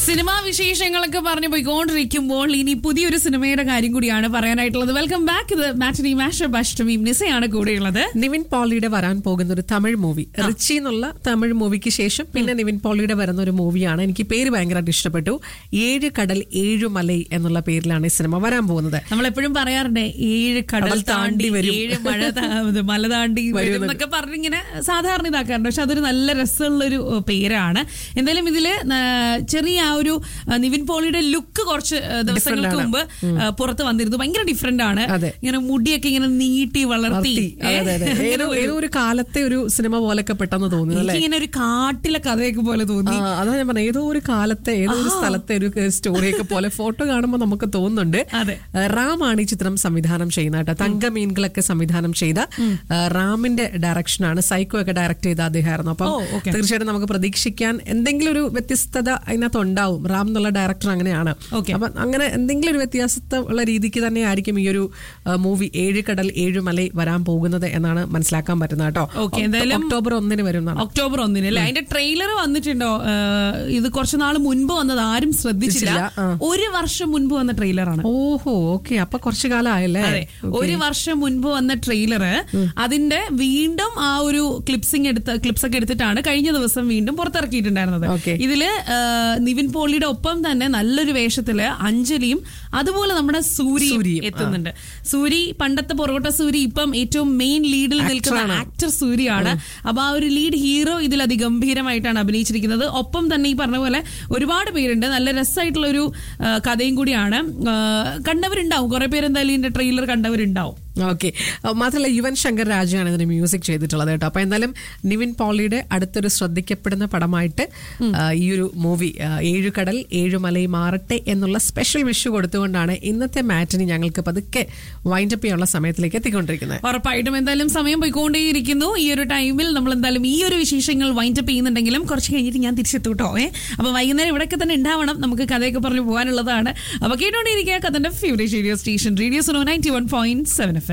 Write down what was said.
Cinema വിശേഷങ്ങളൊക്കെ പറഞ്ഞു പോയിക്കൊണ്ടിരിക്കുമ്പോൾ ഇനി പുതിയൊരു സിനിമയുടെ കാര്യം കൂടിയാണ് പറയാനായിട്ടുള്ളത് വെൽക്കം ബാക്ക് ഇത് മാറ്റിനി മാഷർ അഷ്ടമിയും നിസയാണ് കൂടെയുള്ളത് നിവിൻ പോളിയുടെ വരാൻ പോകുന്ന ഒരു തമിഴ് മൂവി റിച്ചി എന്നുള്ള തമിഴ് മൂവിക്ക് ശേഷം പിന്നെ നിവിൻ പോളിയുടെ വരുന്ന ഒരു മൂവിയാണ് എനിക്ക് പേര് ഭയങ്കരമായിട്ട് ഇഷ്ടപ്പെട്ടു ഏഴ് കടൽ ഏഴു മലൈ എന്നുള്ള പേരിലാണ് ഈ സിനിമ വരാൻ പോകുന്നത് നമ്മൾ എപ്പോഴും പറയാറുണ്ട് ഏഴ് കടൽ കടൽ താണ്ടി താണ്ടി വരും. ഏഴ് മഴ താ- ഇത് മല താണ്ടി വരും എന്നൊക്കെ പറഞ്ഞിങ്ങനെ സാധാരണ ഇതാക്കാറുണ്ട് പക്ഷെ അതൊരു നല്ല രസമുള്ളൊരു ഏഹ്, പേരാണ് എന്തായാലും ഇതില് ആ, ചെറിയ ആ ഒരു ആ, നിവിൻ പോളിയുടെ ലുക്ക് കുറച്ച് ആ, ദിവസങ്ങൾക്ക് ആണ്. മുമ്പ് ആ, പുറത്ത് വന്നിരുന്നു ഭയങ്കര ഡിഫറെന്റ് ആണ് അതെ. ഇങ്ങനെ മുടിയൊക്കെ ഇങ്ങനെ നീട്ടി വളർത്തി അതെ, അതെ, അതെ. ഏഹ്, ഏതോ ഏതോ ഒരു കാലത്തെ ഒരു സിനിമ പോലൊക്കെ പെട്ടെന്ന് തോന്നുന്നു അല്ലേ എനിക്കിങ്ങനെ ഒരു കാട്ടിലെ കഥയൊക്കെ പോലെ തോന്നി ആ, അതാ ഞാൻ പറഞ്ഞത് ഏതോ ഒരു കാലത്തെ ഏതോ ഒരു സ്ഥലത്തെ ഒരു സ്റ്റോറിയൊക്കെ പോലെ ഫോട്ടോ കാണുമ്പോൾ നമുക്ക് തോന്നുന്നുണ്ട് അതെ. ആ, റാമാണ് ഈ ചിത്രം സംവിധാനം ചെയ്യുന്ന കേട്ടോ തങ്കമീൻകളൊക്കെ സംവിധാനം ചെയ്ത ആ, റാമിന്റെ ഡയറക്ഷനാണ് സൈക്കോ ഒക്കെ ഡയറക്ട് ചെയ്ത അദ്ദേഹമായിരുന്നു അപ്പം ഓ, okay. തീർച്ചയായിട്ടും നമുക്ക് പ്രതീക്ഷിക്കാൻ എന്തെങ്കിലും ഒരു വ്യത്യസ്തത അതിനകത്ത് ഉണ്ടാവും റാം എന്നുള്ള ഡയറക്ടർ അങ്ങനെയാണ് Okay. അപ്പൊ അങ്ങനെ എന്തെങ്കിലും ഒരു വ്യത്യാസത്ത ഉള്ള രീതിക്ക് തന്നെ ആയിരിക്കും ഈ ഒരു മൂവി ഏഴ് കടൽ ഏഴ് മലൈ വരാൻ പോകുന്നത് എന്നാണ് മനസ്സിലാക്കാൻ പറ്റുന്നത് കേട്ടോ Okay, എന്തായാലും- ഒക്ടോബർ ഒന്നിന് വരും എന്നാണ് ഒക്ടോബർ ഒന്നിന് അല്ലെ അതിന്റെ ട്രെയിലർ വന്നിട്ടുണ്ടോ ഏഹ്, ഇത് കുറച്ചു നാൾ മുൻപ് വന്നത് ആരും ശ്രദ്ധിച്ചില്ല ശ്രദ്ധിച്ചില്ല, ആ. ഒരു വർഷം മുൻപ് വന്ന ട്രെയിലറാണ് ഓഹോ ഓക്കെ അപ്പൊ കുറച്ചു കാലം ആയല്ലേ അതെ ഒരു വർഷം മുൻപ് വന്ന ട്രെയിലർ അതിന്റെ വീണ്ടും ആ ഒരു ക്ലിപ്സിംഗ് എടുത്ത് ക്ലിപ്സ് ഒക്കെ എടുത്തിട്ടാണ് കഴിഞ്ഞ ദിവസം വീണ്ടും പുറത്തിറക്കിയിട്ടുണ്ടായിരുന്നത് Okay. ഇതില് ആ, നിവിൻ പോളിയുടെ ഒപ്പം തന്നെ നല്ലൊരു വേഷത്തില് അഞ്ജലിയും അതുപോലെ നമ്മുടെ സൂരി സൂരിയും, എത്തുന്നുണ്ട് സൂരി പണ്ടത്തെ പൊറോട്ട സൂരി ഇപ്പം ഏറ്റവും മെയിൻ ലീഡിൽ നിൽക്കുന്ന ആക്ടർ സൂര്യാണ് അപ്പൊ ആ ഒരു ലീഡ് ഹീറോ ഇതിൽ അതിഗംഭീരമായിട്ടാണ് അഭിനയിച്ചിരിക്കുന്നത് ഒപ്പം തന്നെ ഈ പറഞ്ഞ പോലെ ഒരുപാട് പേരുണ്ട് നല്ല രസമായിട്ടുള്ള ഒരു ആ, കഥയും കൂടിയാണ് ആ, കണ്ടവരുണ്ടാവും കുറെ പേര് എന്തായാലും ഇതിന്റെ ട്രെയിലർ കണ്ടവരുണ്ടാവും ഓക്കെ മാത്രമല്ല യുവൻ ശങ്കർ രാജയാണ് ഇതിന് മ്യൂസിക് ചെയ്തിട്ടുള്ളത് കേട്ടോ അപ്പൊ എന്തായാലും നിവിൻ പോളിയുടെ അടുത്തൊരു ശ്രദ്ധിക്കപ്പെടുന്ന പടമായിട്ട് ആ, ഈ ഒരു മൂവി ഏഴുകടൽ ഏഴുമലൈ മാറട്ടെ എന്നുള്ള സ്പെഷ്യൽ വിഷു കൊടുത്തുകൊണ്ടാണ് ഇന്നത്തെ മാറ്റിന് ഞങ്ങൾക്ക് പതുക്കെ വൈൻഡപ്പ് ചെയ്യാനുള്ള സമയത്തിലേക്ക് എത്തിക്കൊണ്ടിരിക്കുന്നത് ഉറപ്പായിട്ടും എന്തായാലും സമയം പോയിക്കൊണ്ടേയിരിക്കുന്നു ഈ ഒരു ടൈമിൽ നമ്മൾ എന്തായാലും ഈ ഒരു വിശേഷങ്ങൾ വൈൻഡപ്പ് ചെയ്യുന്നുണ്ടെങ്കിലും കുറച്ച് കഴിഞ്ഞിട്ട് ഞാൻ തിരിച്ചെത്തു കേട്ടോ ഏ അപ്പൊ വൈകുന്നേരം ഇവിടെയൊക്കെ തന്നെ ഉണ്ടാവണം നമുക്ക് കഥയൊക്കെ പറഞ്ഞു പോകാനുള്ളതാണ് അപ്പൊ കേട്ടോണ്ടിരിക്കുക കഥന്റെ favourite radio station radio so ninety one point seven F